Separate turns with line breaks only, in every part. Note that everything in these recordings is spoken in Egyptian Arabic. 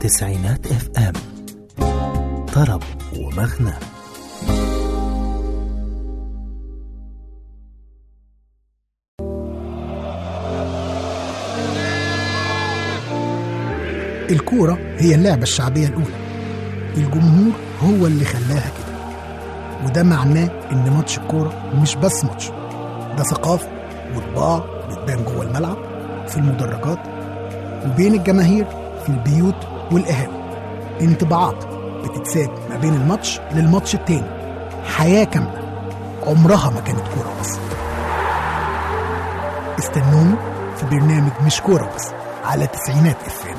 تسعينات اف ام طرب ومغنى
الكورة هي اللعبة الشعبية الأولى الجمهور هو اللي خلاها كده وده معناه إن ماتش الكورة مش بس ماتش ده ثقافة وطباع بتبان جوه الملعب في المدرجات وبين الجماهير في البيوت والقهاوي انطباعات بتتساب ما بين الماتش للماتش التاني حياة كاملة عمرها ما كانت كورة بس استنوني في برنامج مش كورة بس على تسعينات افلام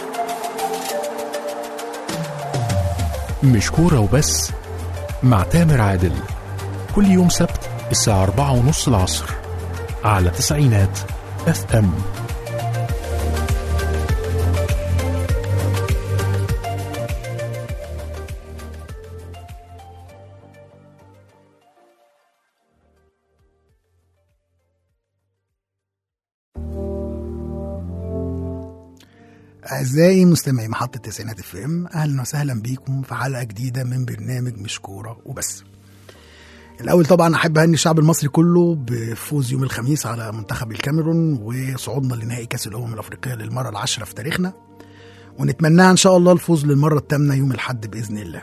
مش كورة وبس مع تامر عادل كل يوم سبت الساعة أربعة ونص العصر على تسعينات اف ام
أعزائي مستمعي محطة تسعينات اف ام أهلا وسهلا بيكم في حلقة جديدة من برنامج مش كورة وبس الأول طبعا أحب أهني الشعب المصري كله بفوز يوم الخميس على منتخب الكاميرون وصعودنا لنهائي كأس الأمم الأفريقية للمرة العاشرة في تاريخنا ونتمناها إن شاء الله الفوز للمرة الثامنة يوم الأحد بإذن الله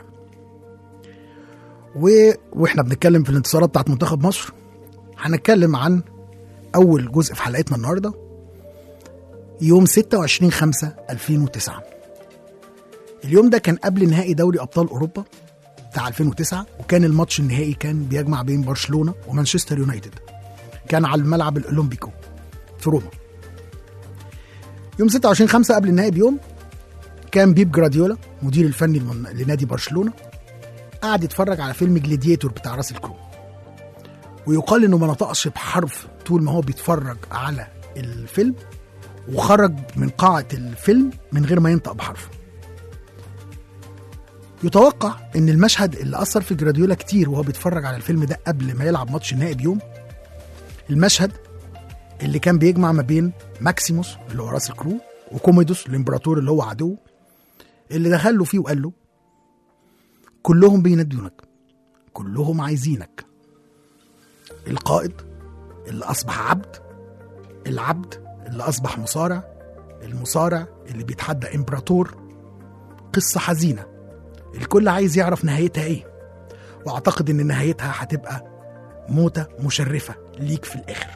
و... وإحنا بنتكلم في الانتصارات بتاعت منتخب مصر هنتكلم عن أول جزء في حلقتنا النهارده يوم 26 5 2009 اليوم ده كان قبل نهائي دوري ابطال اوروبا بتاع 2009 وكان الماتش النهائي كان بيجمع بين برشلونه ومانشستر يونايتد كان على الملعب الاولمبيكو في روما يوم 26 5 قبل النهائي بيوم كان بيب جراديولا مدير الفني المن- لنادي برشلونه قاعد يتفرج على فيلم جليديتور بتاع راس الكرو ويقال انه ما نطقش بحرف طول ما هو بيتفرج على الفيلم وخرج من قاعة الفيلم من غير ما ينطق بحرف يتوقع ان المشهد اللي اثر في جراديولا كتير وهو بيتفرج على الفيلم ده قبل ما يلعب ماتش النهائي بيوم المشهد اللي كان بيجمع ما بين ماكسيموس اللي هو راس الكرو وكوميدوس الامبراطور اللي هو عدو اللي دخل له فيه وقال له كلهم بيندونك كلهم عايزينك القائد اللي اصبح عبد العبد اللي أصبح مصارع المصارع اللي بيتحدى إمبراطور قصة حزينة الكل عايز يعرف نهايتها إيه وأعتقد إن نهايتها هتبقى موتة مشرفة ليك في الآخر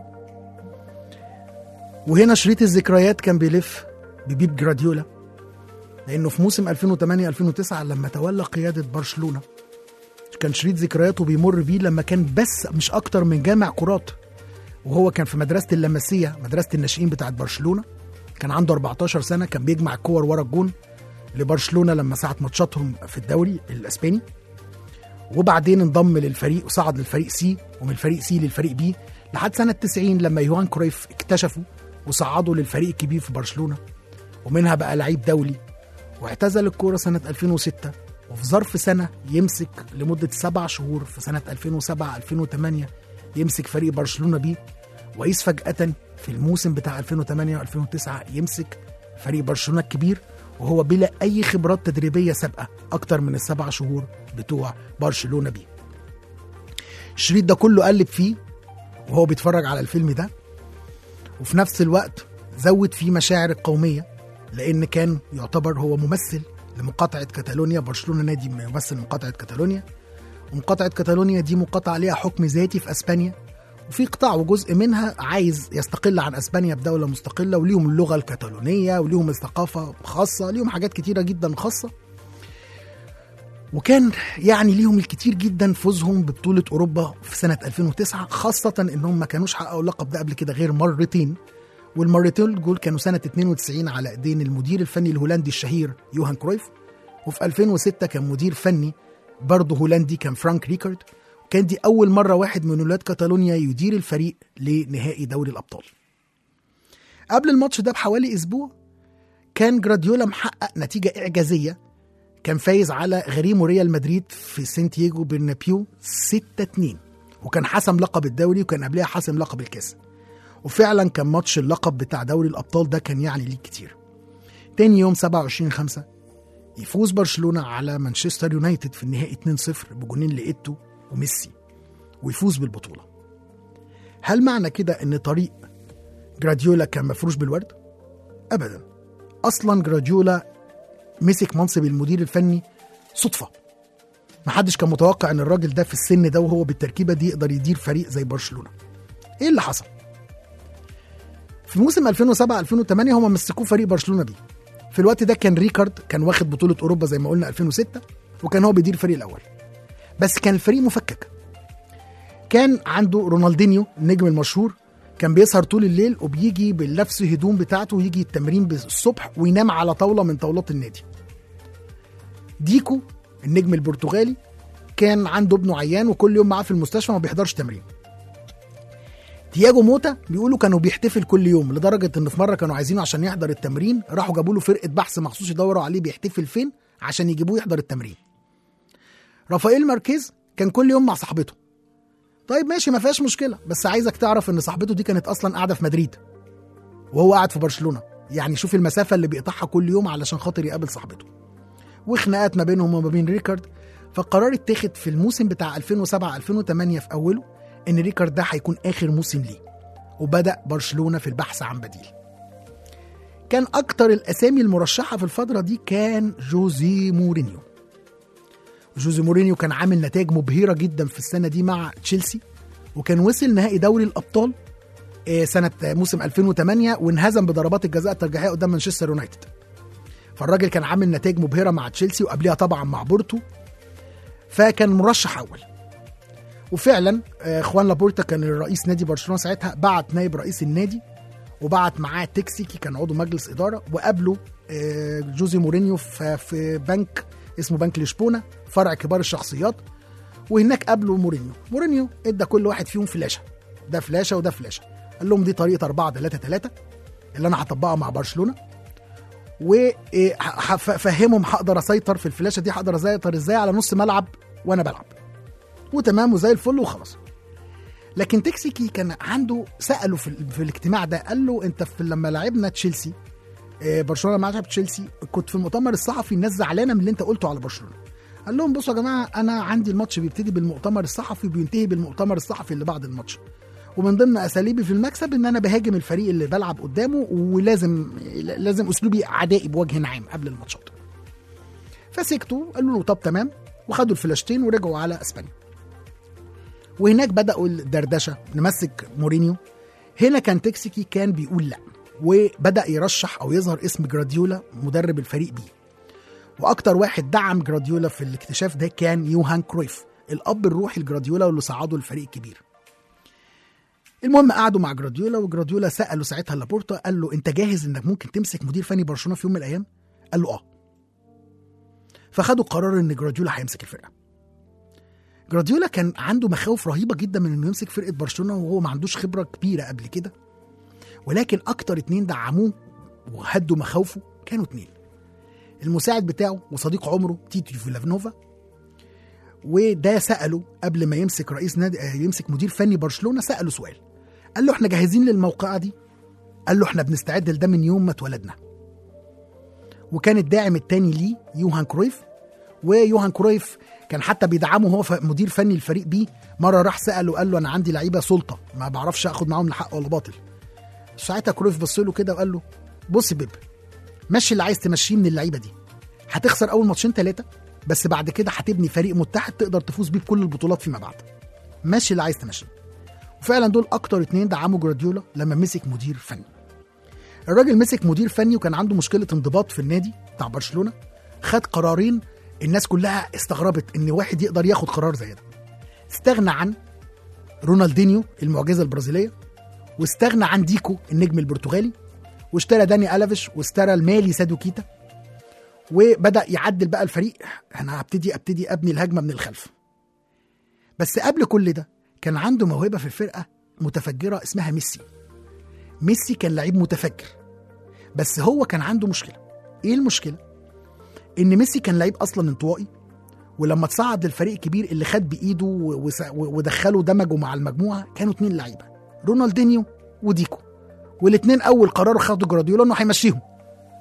وهنا شريط الذكريات كان بيلف ببيب جراديولا لأنه في موسم 2008-2009 لما تولى قيادة برشلونة كان شريط ذكرياته بيمر بيه لما كان بس مش أكتر من جامع كرات وهو كان في مدرسة اللمسية مدرسة الناشئين بتاعت برشلونة كان عنده 14 سنة كان بيجمع الكور ورا الجون لبرشلونة لما ساعة ماتشاتهم في الدوري الأسباني وبعدين انضم للفريق وصعد للفريق سي ومن الفريق سي للفريق بي لحد سنة 90 لما يوهان كرويف اكتشفوا وصعدوا للفريق الكبير في برشلونة ومنها بقى لعيب دولي واعتزل الكورة سنة 2006 وفي ظرف سنة يمسك لمدة سبع شهور في سنة 2007 2008 يمسك فريق برشلونة بيه وقيس فجأة في الموسم بتاع 2008 و2009 يمسك فريق برشلونة الكبير وهو بلا أي خبرات تدريبية سابقة أكتر من السبع شهور بتوع برشلونة بيه الشريط ده كله قلب فيه وهو بيتفرج على الفيلم ده وفي نفس الوقت زود فيه مشاعر القومية لأن كان يعتبر هو ممثل لمقاطعة كاتالونيا برشلونة نادي ممثل مقاطعة كاتالونيا ومقاطعة كاتالونيا دي مقاطعة ليها حكم ذاتي في أسبانيا وفي قطاع وجزء منها عايز يستقل عن اسبانيا بدوله مستقله وليهم اللغه الكتالونيه وليهم الثقافه خاصه ليهم حاجات كتيره جدا خاصه وكان يعني ليهم الكتير جدا فوزهم ببطوله اوروبا في سنه 2009 خاصه انهم ما كانوش حققوا اللقب ده قبل كده غير مرتين والمرتين دول كانوا سنه 92 على ايدين المدير الفني الهولندي الشهير يوهان كرويف وفي 2006 كان مدير فني برضه هولندي كان فرانك ريكارد كان دي أول مرة واحد من ولاد كاتالونيا يدير الفريق لنهائي دوري الأبطال قبل الماتش ده بحوالي أسبوع كان جراديولا محقق نتيجة إعجازية كان فايز على غريمه ريال مدريد في سانتياغو برنابيو 6-2 وكان حسم لقب الدوري وكان قبلها حسم لقب الكاس وفعلا كان ماتش اللقب بتاع دوري الأبطال ده كان يعني ليه كتير تاني يوم 27 5 يفوز برشلونه على مانشستر يونايتد في النهائي 2-0 بجونين لإيتو وميسي ويفوز بالبطوله هل معنى كده ان طريق جراديولا كان مفروش بالورد؟ ابدا اصلا جراديولا مسك منصب المدير الفني صدفه محدش كان متوقع ان الراجل ده في السن ده وهو بالتركيبه دي يقدر يدير فريق زي برشلونه ايه اللي حصل في موسم 2007 2008 هم مسكوه فريق برشلونه بيه في الوقت ده كان ريكارد كان واخد بطوله اوروبا زي ما قلنا 2006 وكان هو بيدير الفريق الاول بس كان الفريق مفكك كان عنده رونالدينيو النجم المشهور كان بيسهر طول الليل وبيجي بنفس الهدوم بتاعته ويجي التمرين الصبح وينام على طاوله من طاولات النادي ديكو النجم البرتغالي كان عنده ابنه عيان وكل يوم معاه في المستشفى ما بيحضرش تمرين تياجو موتا بيقولوا كانوا بيحتفل كل يوم لدرجه ان في مره كانوا عايزينه عشان يحضر التمرين راحوا جابوا له فرقه بحث مخصوص يدوروا عليه بيحتفل فين عشان يجيبوه يحضر التمرين رافائيل ماركيز كان كل يوم مع صاحبته طيب ماشي ما فيهاش مشكله بس عايزك تعرف ان صاحبته دي كانت اصلا قاعده في مدريد وهو قاعد في برشلونه يعني شوف المسافه اللي بيقطعها كل يوم علشان خاطر يقابل صاحبته وخناقات ما بينهم وما بين ريكارد فالقرار اتاخد في الموسم بتاع 2007 2008 في اوله ان ريكارد ده هيكون اخر موسم ليه وبدا برشلونه في البحث عن بديل كان اكتر الاسامي المرشحه في الفتره دي كان جوزي مورينيو جوزي مورينيو كان عامل نتائج مبهره جدا في السنه دي مع تشيلسي وكان وصل نهائي دوري الابطال آه، سنه آه، موسم 2008 وانهزم بضربات الجزاء الترجيحيه قدام مانشستر يونايتد فالراجل كان عامل نتائج مبهره مع تشيلسي وقبلها طبعا مع بورتو فكان مرشح اول وفعلا آه، خوان لابورتا كان رئيس نادي برشلونه ساعتها بعت نائب رئيس النادي وبعت معاه تكسيكي كان عضو مجلس اداره وقابله آه، جوزي مورينيو في في بنك اسمه بنك لشبونه فرع كبار الشخصيات وهناك قابله مورينيو مورينيو ادى كل واحد فيهم فلاشه ده فلاشه وده فلاشه قال لهم دي طريقه 4 3 3 اللي انا هطبقها مع برشلونه وفهمهم هقدر اسيطر في الفلاشه دي هقدر اسيطر ازاي على نص ملعب وانا بلعب وتمام وزي الفل وخلاص لكن تكسيكي كان عنده ساله في, ال- في الاجتماع ده قال له انت في لما لعبنا تشيلسي آه، برشلونه لما لعب تشيلسي كنت في المؤتمر الصحفي الناس زعلانه من اللي انت قلته على برشلونه قال لهم بصوا يا جماعه انا عندي الماتش بيبتدي بالمؤتمر الصحفي وبينتهي بالمؤتمر الصحفي اللي بعد الماتش ومن ضمن اساليبي في المكسب ان انا بهاجم الفريق اللي بلعب قدامه ولازم لازم اسلوبي عدائي بوجه عام قبل الماتشات فسكتوا قالوا له طب تمام وخدوا الفلاشتين ورجعوا على اسبانيا وهناك بداوا الدردشه نمسك مورينيو هنا كان تكسيكي كان بيقول لا وبدا يرشح او يظهر اسم جراديولا مدرب الفريق بيه واكتر واحد دعم جراديولا في الاكتشاف ده كان يوهان كرويف الاب الروحي لجراديولا واللي صعده الفريق الكبير المهم قعدوا مع جراديولا وجراديولا ساله ساعتها لابورتا قال له انت جاهز انك ممكن تمسك مدير فني برشلونه في يوم من الايام قال له اه فخدوا قرار ان جراديولا هيمسك الفرقه جراديولا كان عنده مخاوف رهيبه جدا من انه يمسك فرقه برشلونه وهو ما عندوش خبره كبيره قبل كده ولكن اكتر اتنين دعموه وهدوا مخاوفه كانوا اتنين المساعد بتاعه وصديق عمره تيتو فيلافنوفا وده ساله قبل ما يمسك رئيس نادي آه، يمسك مدير فني برشلونه ساله سؤال قال له احنا جاهزين للموقعه دي قال له احنا بنستعد لده من يوم ما اتولدنا وكان الداعم التاني ليه يوهان كرويف ويوهان كرويف كان حتى بيدعمه هو ف- مدير فني الفريق بيه مره راح ساله قال له انا عندي لعيبه سلطه ما بعرفش اخد معاهم لحق ولا باطل ساعتها كرويف بص له كده وقال له بص يا بيب مشي اللي عايز تمشيه من اللعيبه دي هتخسر اول ماتشين ثلاثه بس بعد كده هتبني فريق متحد تقدر تفوز بيه بكل البطولات فيما بعد ماشي اللي عايز تمشيه وفعلا دول اكتر اتنين دعموا جراديولا لما مسك مدير فني الراجل مسك مدير فني وكان عنده مشكله انضباط في النادي بتاع برشلونه خد قرارين الناس كلها استغربت ان واحد يقدر ياخد قرار زي ده استغنى عن رونالدينيو المعجزه البرازيليه واستغنى عن ديكو النجم البرتغالي واشترى داني الافيش واشترى المالي سادو كيتا وبدا يعدل بقى الفريق انا هبتدي ابتدي ابني الهجمه من الخلف بس قبل كل ده كان عنده موهبه في الفرقه متفجره اسمها ميسي ميسي كان لعيب متفجر بس هو كان عنده مشكله ايه المشكله ان ميسي كان لعيب اصلا انطوائي ولما تصعد للفريق الكبير اللي خد بايده و- وس- ودخله دمجه مع المجموعه كانوا اتنين لعيبه رونالدينيو وديكو والاتنين اول قرار خدوا جراديولا انه هيمشيهم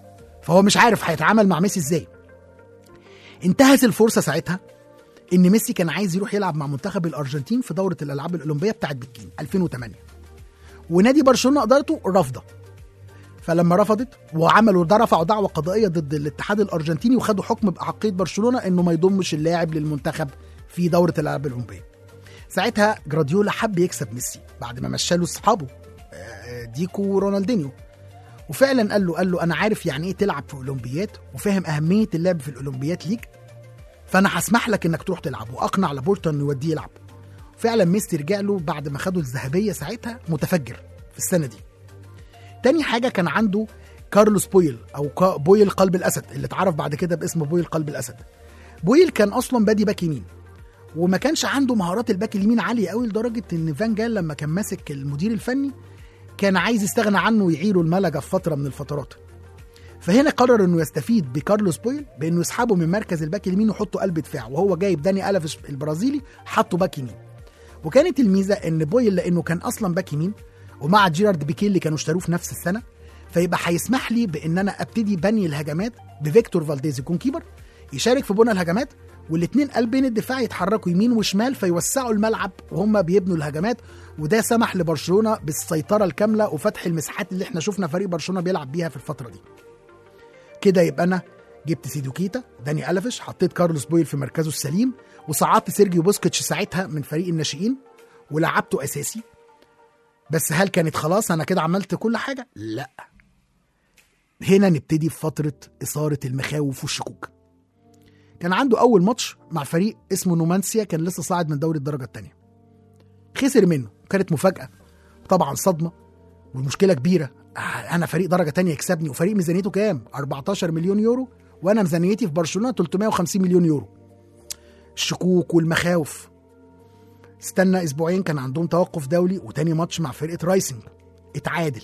فهو مش عارف هيتعامل مع ميسي ازاي انتهت الفرصه ساعتها ان ميسي كان عايز يروح يلعب مع منتخب الارجنتين في دوره الالعاب الاولمبيه بتاعت بكين 2008 ونادي برشلونه ادارته رافضه فلما رفضت وعملوا ده رفعوا دعوه قضائيه ضد الاتحاد الارجنتيني وخدوا حكم باحقيه برشلونه انه ما يضمش اللاعب للمنتخب في دوره الالعاب الاولمبيه ساعتها جراديولا حب يكسب ميسي بعد ما مشى له اصحابه آه، ديكو ورونالدينيو وفعلا قال له قال له انا عارف يعني ايه تلعب في اولمبيات وفاهم اهميه اللعب في الاولمبيات ليك فانا هسمح لك انك تروح تلعب واقنع لابورتا انه يوديه يلعب فعلا ميسي رجع له بعد ما خدوا الذهبيه ساعتها متفجر في السنه دي تاني حاجه كان عنده كارلوس بويل او كا- بويل قلب الاسد اللي اتعرف بعد كده باسم بويل قلب الاسد بويل كان اصلا بادي باك يمين وما كانش عنده مهارات الباك اليمين عاليه قوي لدرجه ان فان جال لما كان ماسك المدير الفني كان عايز يستغنى عنه ويعيره الملجا في فتره من الفترات فهنا قرر انه يستفيد بكارلوس بويل بانه يسحبه من مركز الباك اليمين ويحطه قلب دفاع وهو جايب داني الفيش البرازيلي حطه باك يمين وكانت الميزه ان بويل لانه كان اصلا باك يمين ومع جيرارد بيكيه اللي كانوا اشتروه في نفس السنه فيبقى هيسمح لي بان انا ابتدي بني الهجمات بفيكتور فالديز يكون كيبر يشارك في بناء الهجمات والاثنين قلبين الدفاع يتحركوا يمين وشمال فيوسعوا الملعب وهم بيبنوا الهجمات وده سمح لبرشلونه بالسيطره الكامله وفتح المساحات اللي احنا شفنا فريق برشلونه بيلعب بيها في الفتره دي كده يبقى انا جبت سيدو كيتا داني الفيش حطيت كارلوس بويل في مركزه السليم وصعدت سيرجيو بوسكيتش ساعتها من فريق الناشئين ولعبته اساسي بس هل كانت خلاص انا كده عملت كل حاجه لا هنا نبتدي في فتره اثاره المخاوف والشكوك كان عنده اول ماتش مع فريق اسمه نومانسيا كان لسه صاعد من دوري الدرجه الثانيه خسر منه كانت مفاجاه طبعا صدمه والمشكله كبيره آه، انا فريق درجه تانية يكسبني وفريق ميزانيته كام 14 مليون يورو وانا ميزانيتي في برشلونه 350 مليون يورو الشكوك والمخاوف استنى اسبوعين كان عندهم توقف دولي وتاني ماتش مع فرقه رايسنج اتعادل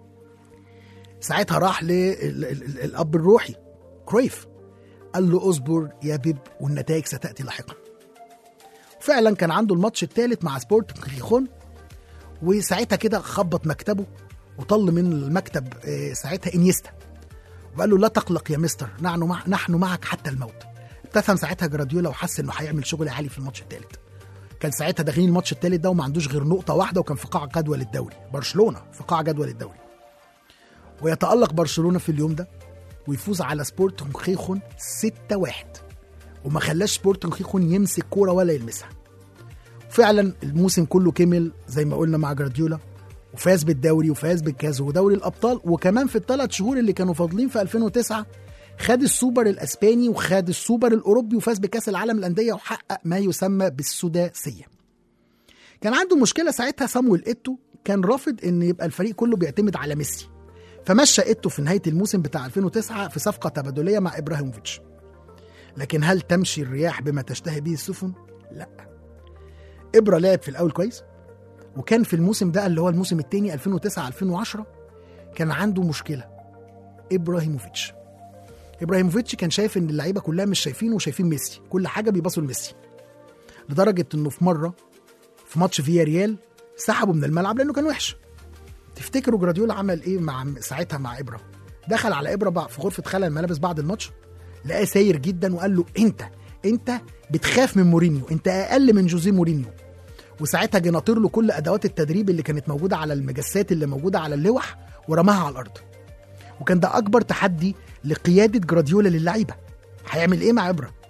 ساعتها راح للاب الروحي كرويف قال له اصبر يا بيب والنتائج ستاتي لاحقا فعلا كان عنده الماتش الثالث مع سبورت خيخون وساعتها كده خبط مكتبه وطل من المكتب آه، ساعتها انيستا وقال له لا تقلق يا مستر نحن مع نحن معك حتى الموت ابتسم ساعتها جراديولا وحس انه هيعمل شغل عالي في الماتش الثالث كان ساعتها داخلين الماتش الثالث ده وما عندوش غير نقطه واحده وكان في قاع جدول الدوري برشلونه في قاع جدول الدوري ويتالق برشلونه في اليوم ده ويفوز على سبورتنج خيخون 6-1 وما خلاش سبورتنج خيخون يمسك كوره ولا يلمسها فعلا الموسم كله كمل زي ما قلنا مع جراديولا وفاز بالدوري وفاز بالكاس ودوري الابطال وكمان في الثلاث شهور اللي كانوا فاضلين في 2009 خد السوبر الاسباني وخد السوبر الاوروبي وفاز بكاس العالم للانديه وحقق ما يسمى بالسداسيه. كان عنده مشكله ساعتها صامويل ايتو كان رافض ان يبقى الفريق كله بيعتمد على ميسي. فمشى ايتو في نهايه الموسم بتاع 2009 في صفقه تبادليه مع ابراهيموفيتش. لكن هل تمشي الرياح بما تشتهي به السفن؟ لا. ابرا لعب في الاول كويس وكان في الموسم ده اللي هو الموسم الثاني 2009 2010 كان عنده مشكله ابراهيموفيتش ابراهيموفيتش كان شايف ان اللعيبه كلها مش شايفينه وشايفين ميسي كل حاجه بيبصوا لميسي لدرجه انه في مره في ماتش فيا ريال سحبه من الملعب لانه كان وحش تفتكروا جراديولا عمل ايه مع ساعتها مع ابرا دخل على ابرا بقى في غرفه خلع الملابس بعد الماتش لقاه ساير جدا وقال له انت انت بتخاف من مورينيو انت اقل من جوزيه مورينيو وساعتها جه ناطر له كل ادوات التدريب اللي كانت موجوده على المجسات اللي موجوده على اللوح ورماها على الارض وكان ده اكبر تحدي لقياده جراديولا للعيبه هيعمل ايه مع ابرا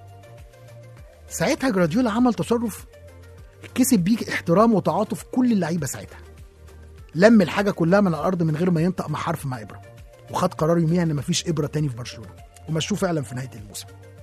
ساعتها جراديولا عمل تصرف كسب بيه احترام وتعاطف كل اللعيبه ساعتها لم الحاجه كلها من الارض من غير ما ينطق مع حرف مع ابره وخد قرار يوميها ان مفيش ابره تاني في برشلونه ومشوه فعلا في نهايه الموسم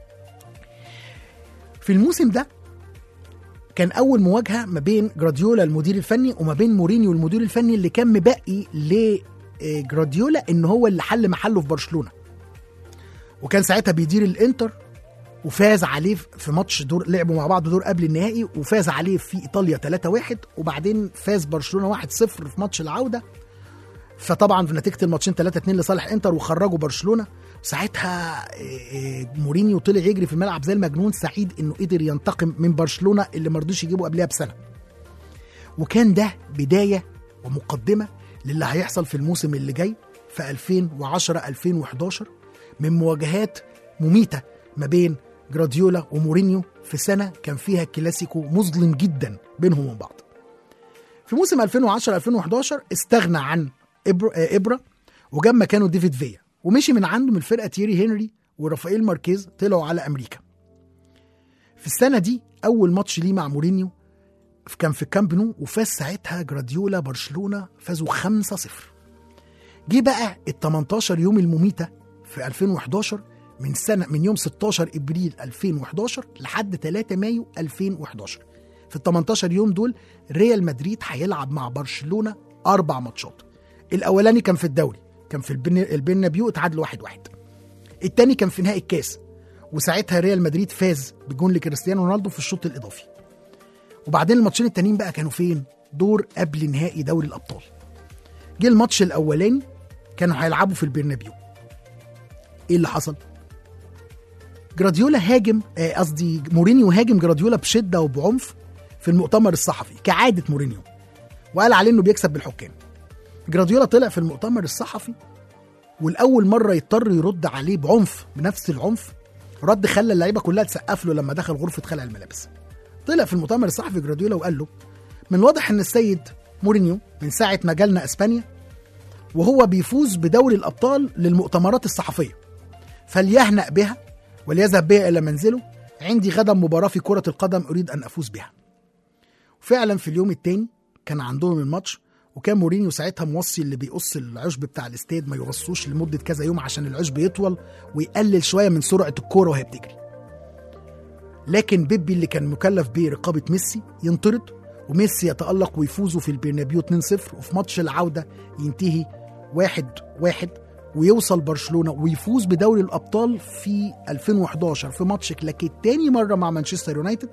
في الموسم ده كان اول مواجهه ما بين جراديولا المدير الفني وما بين مورينيو المدير الفني اللي كان مبقي لجراديولا ان هو اللي حل محله في برشلونه وكان ساعتها بيدير الانتر وفاز عليه في ماتش دور لعبوا مع بعض دور قبل النهائي وفاز عليه في ايطاليا 3-1 وبعدين فاز برشلونه 1-0 في ماتش العوده فطبعا في نتيجه الماتشين 3-2 لصالح انتر وخرجوا برشلونه ساعتها مورينيو طلع يجري في الملعب زي المجنون سعيد انه قدر ينتقم من برشلونه اللي ما رضوش يجيبوا قبلها بسنه وكان ده بدايه ومقدمه للي هيحصل في الموسم اللي جاي في 2010 2011 من مواجهات مميتة ما بين جراديولا ومورينيو في سنة كان فيها كلاسيكو مظلم جدا بينهم وبين بعض في موسم 2010 2011 استغنى عن إبرا, آه، إبرا وجاب مكانه ديفيد فيا ومشي من عنده من الفرقة تيري هنري ورافائيل ماركيز طلعوا على أمريكا في السنة دي أول ماتش ليه مع مورينيو كان في الكامب نو وفاز ساعتها جراديولا برشلونة فازوا 5-0 جه بقى ال 18 يوم المميتة في 2011 من سنة من يوم 16 ابريل 2011 لحد 3 مايو 2011 في ال 18 يوم دول ريال مدريد هيلعب مع برشلونة أربع ماتشات الأولاني كان في الدوري كان في البن- البرنابيو اتعادلوا واحد واحد التاني كان في نهائي الكاس وساعتها ريال مدريد فاز بجون لكريستيانو رونالدو في الشوط الإضافي وبعدين الماتشين التانيين بقى كانوا فين؟ دور قبل نهائي دوري الأبطال جه الماتش الأولاني كانوا هيلعبوا في البرنابيو ايه اللي حصل؟ جراديولا هاجم آه، قصدي مورينيو هاجم جراديولا بشده وبعنف في المؤتمر الصحفي كعاده مورينيو وقال عليه انه بيكسب بالحكام جراديولا طلع في المؤتمر الصحفي والاول مره يضطر يرد عليه بعنف بنفس العنف رد خلى اللعيبه كلها تسقف له لما دخل غرفه خلع الملابس طلع في المؤتمر الصحفي جراديولا وقال له من الواضح ان السيد مورينيو من ساعه ما جالنا اسبانيا وهو بيفوز بدوري الابطال للمؤتمرات الصحفيه فليهنأ بها وليذهب بها الى منزله عندي غدا مباراه في كره القدم اريد ان افوز بها فعلا في اليوم الثاني كان عندهم الماتش وكان مورينيو ساعتها موصي اللي بيقص العشب بتاع الاستاد ما يرصوش لمده كذا يوم عشان العشب يطول ويقلل شويه من سرعه الكوره وهي بتجري لكن بيبي اللي كان مكلف برقابه ميسي ينطرد وميسي يتألق ويفوزوا في البرنابيو 2-0 وفي ماتش العودة ينتهي 1-1 ويوصل برشلونة ويفوز بدوري الأبطال في 2011 في ماتش كلاكيت تاني مرة مع مانشستر يونايتد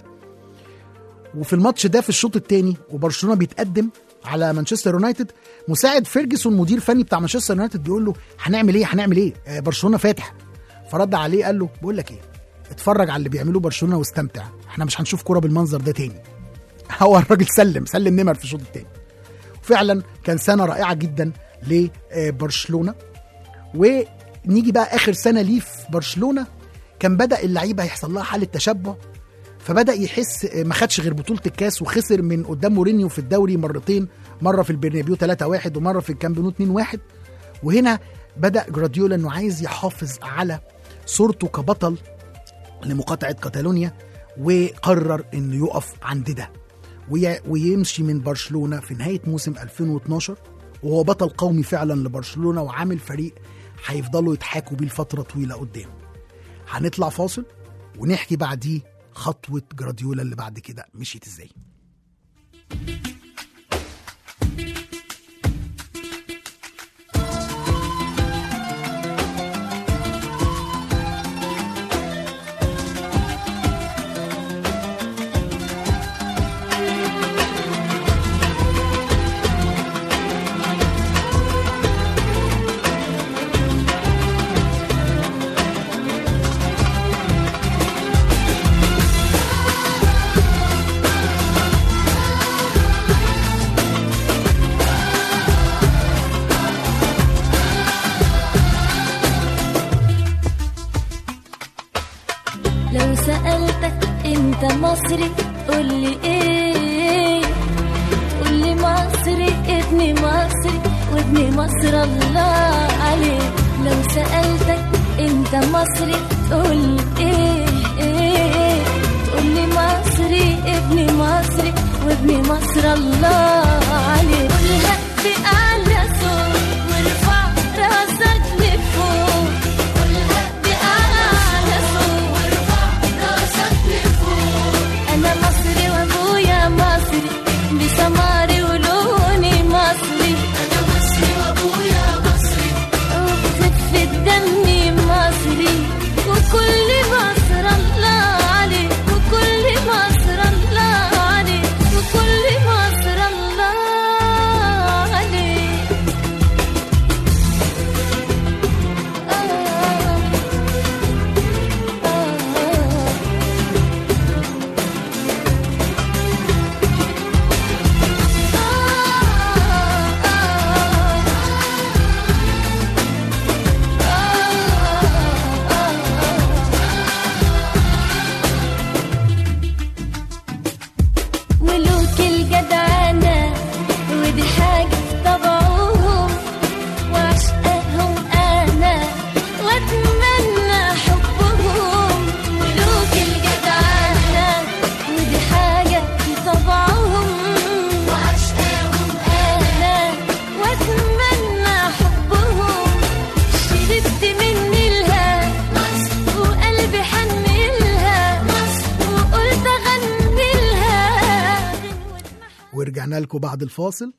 وفي الماتش ده في الشوط الثاني وبرشلونه بيتقدم على مانشستر يونايتد مساعد فيرجسون مدير فني بتاع مانشستر يونايتد بيقول له هنعمل ايه هنعمل ايه آه، برشلونه فاتح فرد عليه قال له بقول لك ايه اتفرج على اللي بيعملوه برشلونه واستمتع احنا مش هنشوف كوره بالمنظر ده تاني هو الراجل سلم سلم نمر في الشوط الثاني وفعلا كان سنه رائعه جدا لبرشلونه ونيجي بقى اخر سنه ليه في برشلونه كان بدا اللعيبه يحصل لها حاله تشبع فبدا يحس ما خدش غير بطوله الكاس وخسر من قدام مورينيو في الدوري مرتين مره في البرنابيو 3-1 ومره في الكامب نو 2-1 وهنا بدا جراديولا انه عايز يحافظ على صورته كبطل لمقاطعه كاتالونيا وقرر انه يقف عند ده وي- ويمشي من برشلونه في نهايه موسم 2012 وهو بطل قومي فعلا لبرشلونه وعامل فريق هيفضلوا يضحكوا بيه لفتره طويله قدام هنطلع فاصل ونحكي بعديه خطوه جراديولا اللي بعد كده مشيت ازاي
لو سألتك انت مصري قولي ايه قولي مصري ابن مصري وابن مصر الله عليه لو سألتك انت مصري تقول ايه ايه تقولي مصري ابن مصري وابن مصر الله عليه قولها بأعلى صوت وارفع راسك لفوق قولها بأعلى صوت وارفع راسك لفوق أنا مصري وأبويا مصري بسماري ولوني مصري أنا مصري وأبويا مصري وبخفة دمي مصري وكل مصر الله عليه وكل مصر الله عليه وكل مصر الله
ورجعنا لكم بعد الفاصل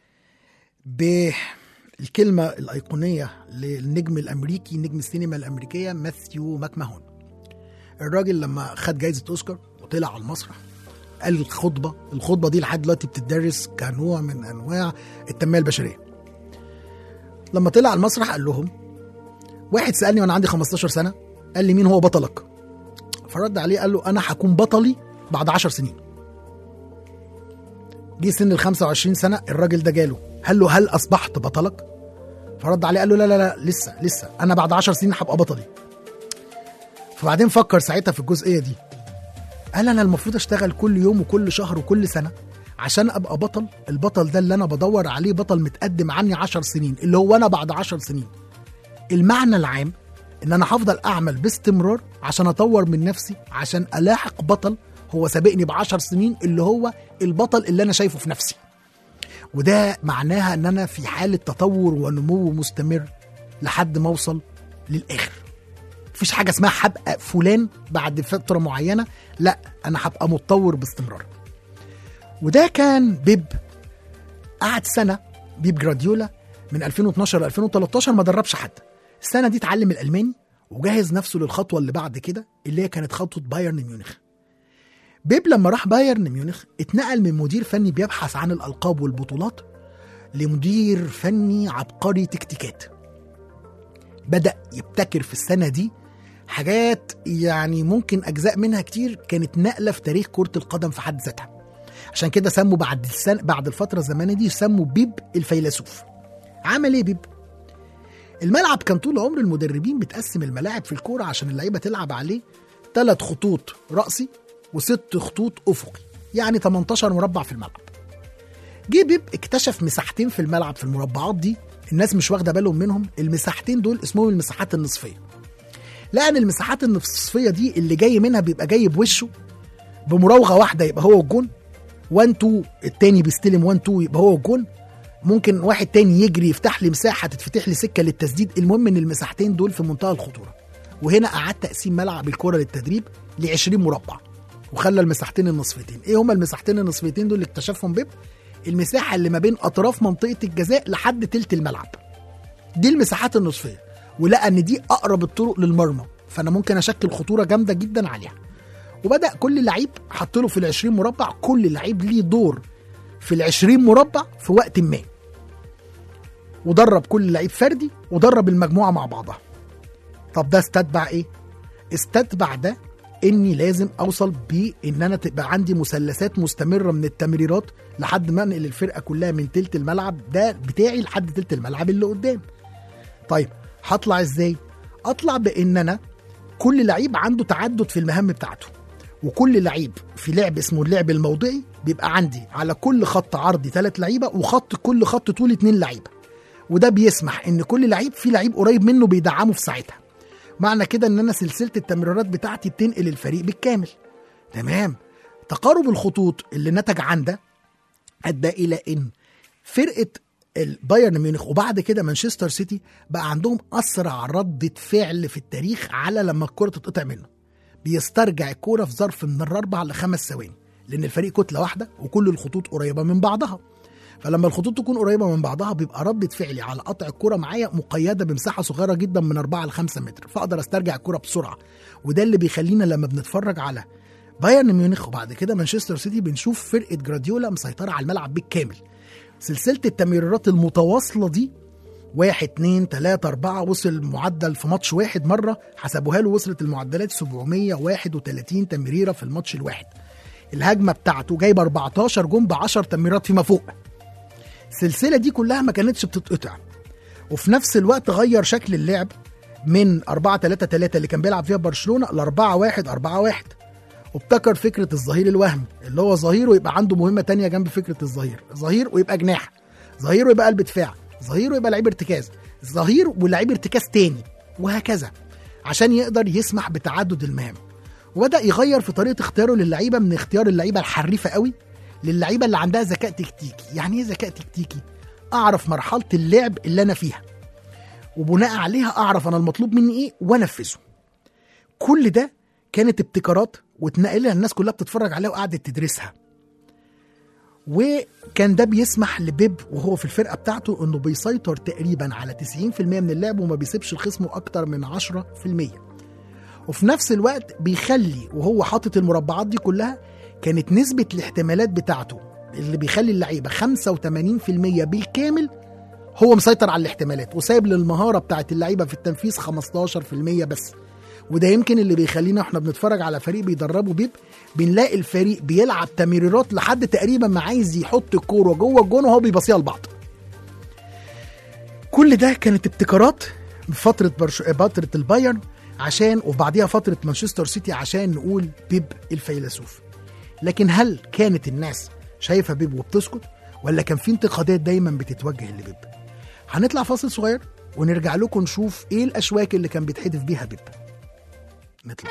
بالكلمة الأيقونية للنجم الأمريكي نجم السينما الأمريكية ماثيو ماكماهون الراجل لما خد جايزة أوسكار وطلع على المسرح قال الخطبة الخطبة دي لحد دلوقتي بتدرس كنوع من أنواع التنمية البشرية لما طلع على المسرح قال لهم واحد سألني وأنا عندي 15 سنة قال لي مين هو بطلك فرد عليه قال له أنا هكون بطلي بعد 10 سنين جه سن ال 25 سنه الراجل ده جاله قال له هل اصبحت بطلك؟ فرد عليه قال له لا لا لا لسه لسه انا بعد 10 سنين هبقى بطلي. فبعدين فكر ساعتها في الجزئيه دي. قال انا المفروض اشتغل كل يوم وكل شهر وكل سنه عشان ابقى بطل البطل ده اللي انا بدور عليه بطل متقدم عني 10 سنين اللي هو انا بعد 10 سنين. المعنى العام ان انا هفضل اعمل باستمرار عشان اطور من نفسي عشان الاحق بطل هو سابقني بعشر سنين اللي هو البطل اللي انا شايفه في نفسي وده معناها ان انا في حاله تطور ونمو مستمر لحد ما اوصل للاخر مفيش حاجه اسمها هبقى فلان بعد فتره معينه لا انا هبقى متطور باستمرار وده كان بيب قعد سنه بيب جراديولا من 2012 ل 2013 ما دربش حد السنه دي اتعلم الالماني وجهز نفسه للخطوه اللي بعد كده اللي هي كانت خطوه بايرن ميونخ بيب لما راح بايرن ميونخ اتنقل من مدير فني بيبحث عن الالقاب والبطولات لمدير فني عبقري تكتيكات بدا يبتكر في السنه دي حاجات يعني ممكن اجزاء منها كتير كانت نقله في تاريخ كره القدم في حد ذاتها عشان كده سموا بعد السنة بعد الفتره الزمنيه دي سموا بيب الفيلسوف عمل ايه بيب الملعب كان طول عمر المدربين بتقسم الملاعب في الكوره عشان اللعيبه تلعب عليه ثلاث خطوط رأسي وست خطوط افقي يعني 18 مربع في الملعب جه بيب اكتشف مساحتين في الملعب في المربعات دي الناس مش واخده بالهم منهم المساحتين دول اسمهم المساحات النصفيه لان المساحات النصفيه دي اللي جاي منها بيبقى جاي بوشه بمراوغه واحده يبقى هو الجون 1 2 التاني بيستلم 1 2 يبقى هو الجون ممكن واحد تاني يجري يفتح لي مساحه تتفتح لي سكه للتسديد المهم ان المساحتين دول في منتهى الخطوره وهنا اعاد تقسيم ملعب الكره للتدريب ل 20 مربع وخلى المساحتين النصفتين ايه هما المساحتين النصفتين دول اللي اكتشفهم بيب المساحه اللي ما بين اطراف منطقه الجزاء لحد تلت الملعب دي المساحات النصفيه ولقى ان دي اقرب الطرق للمرمى فانا ممكن اشكل خطوره جامده جدا عليها وبدا كل لعيب حط له في ال 20 مربع كل لعيب ليه دور في ال 20 مربع في وقت ما ودرب كل لعيب فردي ودرب المجموعه مع بعضها طب ده استتبع ايه استتبع ده اني لازم اوصل بان انا تبقى عندي مثلثات مستمره من التمريرات لحد ما انقل الفرقه كلها من تلت الملعب ده بتاعي لحد تلت الملعب اللي قدام طيب هطلع ازاي اطلع بان انا كل لعيب عنده تعدد في المهام بتاعته وكل لعيب في لعب اسمه اللعب الموضعي بيبقى عندي على كل خط عرضي ثلاث لعيبه وخط كل خط طول اتنين لعيبه وده بيسمح ان كل لعيب في لعيب قريب منه بيدعمه في ساعتها معنى كده ان انا سلسله التمريرات بتاعتي بتنقل الفريق بالكامل تمام تقارب الخطوط اللي نتج عن ده ادى الى ان فرقه البايرن ميونخ وبعد كده مانشستر سيتي بقى عندهم اسرع رده فعل في التاريخ على لما الكره تتقطع منه بيسترجع الكوره في ظرف من الاربع لخمس ثواني لان الفريق كتله واحده وكل الخطوط قريبه من بعضها فلما الخطوط تكون قريبه من بعضها بيبقى رده فعلي على قطع الكره معايا مقيده بمساحه صغيره جدا من 4 ل 5 متر فاقدر استرجع الكره بسرعه وده اللي بيخلينا لما بنتفرج على بايرن ميونخ وبعد كده مانشستر سيتي بنشوف فرقه جراديولا مسيطره على الملعب بالكامل سلسله التمريرات المتواصله دي واحد اتنين تلاتة أربعة وصل معدل في ماتش واحد مرة حسبوها له وصلت المعدلات 731 تمريرة في الماتش الواحد الهجمة بتاعته جايب 14 جون ب 10 تمريرات فيما فوق السلسلة دي كلها ما كانتش بتتقطع وفي نفس الوقت غير شكل اللعب من 4 3 3 اللي كان بيلعب فيها برشلونة ل 4 1 4 1 وابتكر فكرة الظهير الوهمي اللي هو ظهير ويبقى عنده مهمة تانية جنب فكرة الظهير ظهير ويبقى جناح ظهير ويبقى قلب دفاع ظهير ويبقى لعيب ارتكاز ظهير ولعيب ارتكاز تاني وهكذا عشان يقدر يسمح بتعدد المهام وبدا يغير في طريقه اختياره للعيبه من اختيار اللعيبه الحريفه قوي للعيبه اللي عندها ذكاء تكتيكي يعني ايه ذكاء تكتيكي اعرف مرحله اللعب اللي انا فيها وبناء عليها اعرف انا المطلوب مني ايه وانفذه كل ده كانت ابتكارات واتنقلها الناس كلها بتتفرج عليها وقعدت تدرسها وكان ده بيسمح لبيب وهو في الفرقه بتاعته انه بيسيطر تقريبا على 90% من اللعب وما بيسيبش الخصم اكتر من 10% وفي نفس الوقت بيخلي وهو حاطط المربعات دي كلها كانت نسبة الاحتمالات بتاعته اللي بيخلي اللعيبة 85% بالكامل هو مسيطر على الاحتمالات وسايب للمهارة بتاعت اللعيبة في التنفيذ 15% بس وده يمكن اللي بيخلينا احنا بنتفرج على فريق بيدربه بيب بنلاقي الفريق بيلعب تمريرات لحد تقريبا ما عايز يحط الكوره جوه الجون وهو بيبصيها لبعض. كل ده كانت ابتكارات فترة برش... فترة البايرن عشان وبعديها فترة مانشستر سيتي عشان نقول بيب الفيلسوف. لكن هل كانت الناس شايفة بيب وبتسكت ولا كان في انتقادات دايما بتتوجه لبيب؟ هنطلع فاصل صغير ونرجع لكم نشوف ايه الاشواك اللي كان بيتحدف بيها بيب. نطلع.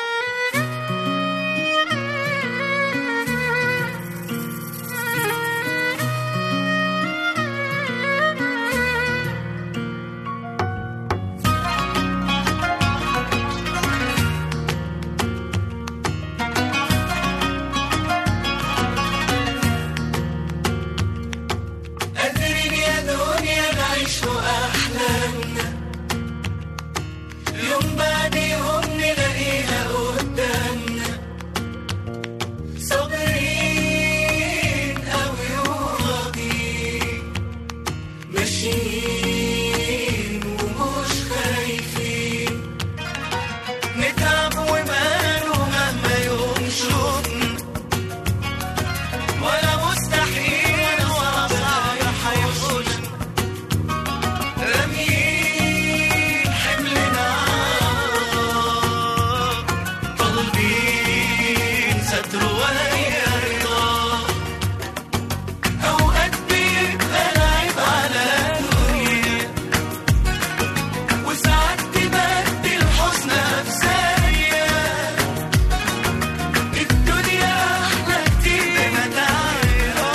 قادرين يا دنيا نعيش أحلامنا يوم بعد يوم نلاقيها قدامنا صابرين أوي وراضيين ماشيين ومش خايفين نتعب وماله مهما يوم شوفنا ولا مستحيل ولا صعب هيخش راميين حملنا طالبين ستر وهي رضا أوقات بيبقى لعب على الدنيا وساعات تبدل حزنها في ثانية الدنيا احلى كتير بمتاعها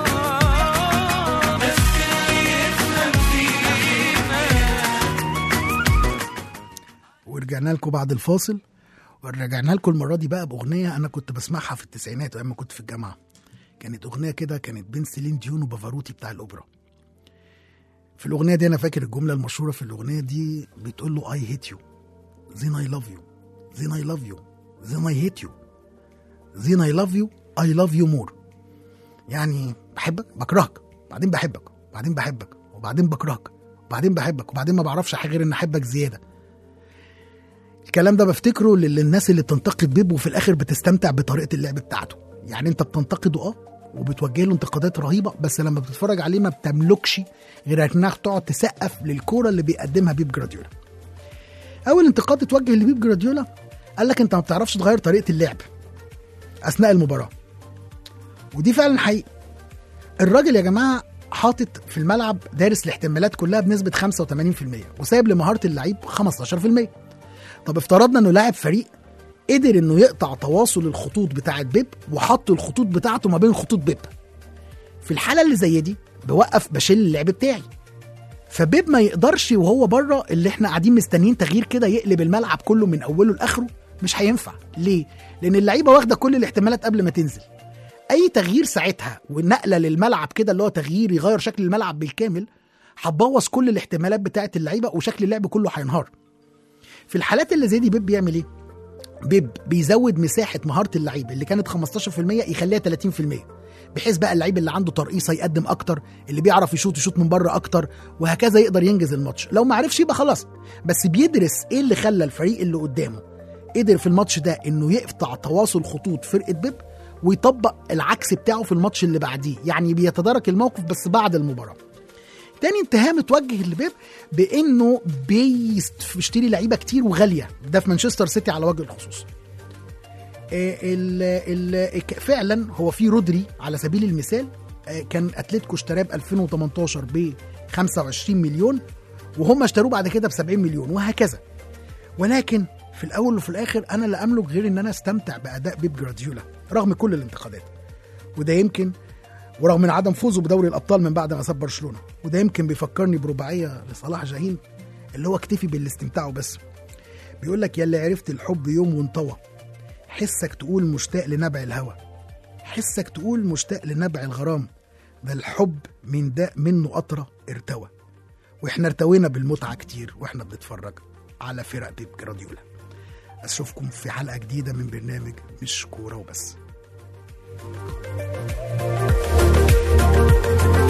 بس اللي يفهم فيها
ورجعنا لكم بعد الفاصل ورجعنا لكم المره دي بقى باغنيه انا كنت بسمعها في التسعينات ايام ما كنت في الجامعه كانت اغنيه كده كانت بين سيلين ديون وبافاروتي بتاع الاوبرا في الاغنيه دي انا فاكر الجمله المشهوره في الاغنيه دي بتقول له اي هيت يو زين اي لاف يو زين اي لاف يو زين اي هيت يو زين اي لاف يو اي لاف يو مور يعني بحبك بكرهك بعدين بحبك بعدين بحبك وبعدين بكرهك وبعدين بحبك وبعدين ما بعرفش حاجه غير ان احبك زياده الكلام ده بفتكره لل- للناس اللي بتنتقد بيب وفي الاخر بتستمتع بطريقه اللعب بتاعته يعني انت بتنتقده اه وبتوجه له انتقادات رهيبه بس لما بتتفرج عليه ما بتملكش غير انك تقعد تسقف للكوره اللي بيقدمها بيب جراديولا اول انتقاد اتوجه لبيب جراديولا قال لك انت ما بتعرفش تغير طريقه اللعب اثناء المباراه ودي فعلا حقيقي الراجل يا جماعه حاطط في الملعب دارس الاحتمالات كلها بنسبه 85% وسايب لمهاره اللعيب 15% طب افترضنا انه لاعب فريق قدر انه يقطع تواصل الخطوط بتاعت بيب وحط الخطوط بتاعته ما بين خطوط بيب في الحاله اللي زي دي بوقف بشيل اللعب بتاعي فبيب ما يقدرش وهو بره اللي احنا قاعدين مستنيين تغيير كده يقلب الملعب كله من اوله لاخره مش هينفع ليه لان اللعيبه واخده كل الاحتمالات قبل ما تنزل اي تغيير ساعتها والنقله للملعب كده اللي هو تغيير يغير شكل الملعب بالكامل هتبوظ كل الاحتمالات بتاعت اللعيبه وشكل اللعب كله هينهار في الحالات اللي زي دي بيب بيعمل ايه بيب بيزود مساحه مهاره اللعيب اللي كانت 15% يخليها 30% بحيث بقى اللعيب اللي عنده ترقيصه يقدم اكتر اللي بيعرف يشوط يشوط من بره اكتر وهكذا يقدر ينجز الماتش لو ما عرفش يبقى خلاص بس بيدرس ايه اللي خلى الفريق اللي قدامه قدر في الماتش ده انه يقطع تواصل خطوط فرقه بيب ويطبق العكس بتاعه في الماتش اللي بعديه يعني بيتدارك الموقف بس بعد المباراه تاني اتهام اتوجه لبيب بانه بيشتري لعيبه كتير وغاليه ده في مانشستر سيتي على وجه الخصوص آه، ال ال فعلا هو في رودري على سبيل المثال آه، كان اتلتيكو اشتراه ب 2018 ب 25 مليون وهم اشتروه بعد كده ب 70 مليون وهكذا ولكن في الاول وفي الاخر انا لا املك غير ان انا استمتع باداء بيب جراديولا رغم كل الانتقادات وده يمكن ورغم من عدم فوزه بدوري الابطال من بعد ما ساب برشلونه وده يمكن بيفكرني برباعيه لصلاح جاهين اللي هو اكتفي بالاستمتاع وبس بيقول لك يا اللي عرفت الحب يوم وانطوى حسك تقول مشتاق لنبع الهوى احسك تقول مشتاق لنبع الغرام ده الحب من ده منه قطره ارتوى واحنا ارتوينا بالمتعه كتير واحنا بنتفرج على فرق بيب جراديولا اشوفكم في حلقه جديده من برنامج مش كوره وبس